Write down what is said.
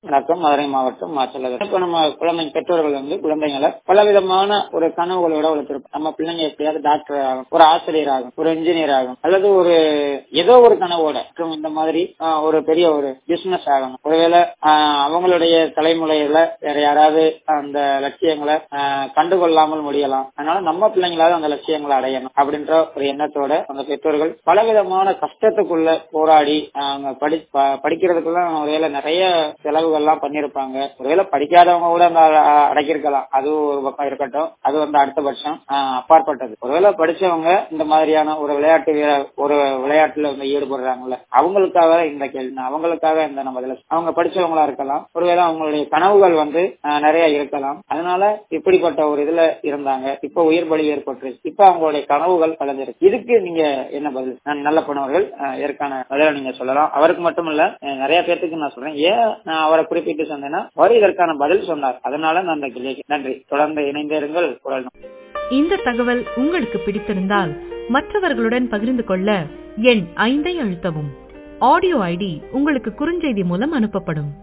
வணக்கம் மதுரை மாவட்டம் மாச்சலகர் இப்ப நம்ம குழந்தை பெற்றோர்கள் வந்து குழந்தைங்களை பலவிதமான ஒரு கனவுகளோட வளர்த்திருப்போம் நம்ம பிள்ளைங்க எப்படியாவது டாக்டர் ஆகும் ஒரு ஆசிரியர் ஆகும் ஒரு இன்ஜினியர் ஆகும் அல்லது ஒரு ஏதோ ஒரு கனவோட மற்றும் இந்த மாதிரி ஆஹ், ஒரு பெரிய ஒரு பிசினஸ் ஆகணும் ஒருவேளை ஆஹ், அவங்களுடைய தலைமுறையில வேற யாராவது அந்த லட்சியங்களை ஆஹ், கண்டுகொள்ளாமல் முடியலாம் அதனால நம்ம பிள்ளைங்களாவது அந்த லட்சியங்களை அடையணும் அப்படின்ற ஒரு எண்ணத்தோட அந்த பெற்றோர்கள் பலவிதமான கஷ்டத்துக்குள்ள போராடி ஆஹ், அவங்க படி ப- படிக்கிறதுக்குள்ள ஒருவேளை நிறைய செலவுகள்லாம் பண்ணிருப்பாங்க ஒருவேளை படிக்காதவங்க கூட அந்த அ- அடக்கியிருக்கலாம் அது ஒரு பக்கம் இருக்கட்டும் அது வந்து அடுத்த பட்சம் ஆஹ், அப்பாற்பட்டது ஒருவேளை படிச்சவங்க இந்த மாதிரியான ஒரு விளையாட்டு வீரர் ஒரு விளையாட்டுல வந்து ஈடுபடுறாங்கல்ல அவங்களுக்காக இந்த கேள்வி அவங்களுக்காக இந்த நம்ம இதுல அவங்க படிச்சவங்களா இருக்கலாம் ஒருவேளை அவங்களுடைய கனவுகள் வந்து ஆஹ், நிறைய இருக்கலாம் அதனால இப்படிப்பட்ட ஒரு இதுல இருந்தாங்க இப்ப உயிர் பலி ஏற்பட்டுருச்சு இப்ப அவங்களுடைய கனவுகள் கலந்துருக்கு இதுக்கு நீங்க என்ன பதில் நான் நல்ல போனவர்கள் இதற்கான பதில நீங்க சொல்லலாம் அவருக்கு மட்டும் இல்ல அஹ், நிறைய பேர்த்துக்கு நான் சொல்றேன் ஏன் நான் அவரை குறிப்பிட்டு சொன்னேன்னா அவர் இதற்கான பதில் சொன்னார் அதனால நான் அந்த கேள்விக்கு நன்றி தொடர்ந்து இணைந்தே இருங்கள் குரல் இந்த தகவல் உங்களுக்கு பிடித்திருந்தால் மற்றவர்களுடன் பகிர்ந்து கொள்ள எண் ஐந்தை அழுத்தவும் ஆடியோ ஐடி உங்களுக்கு குறுஞ்செய்தி மூலம் அனுப்பப்படும்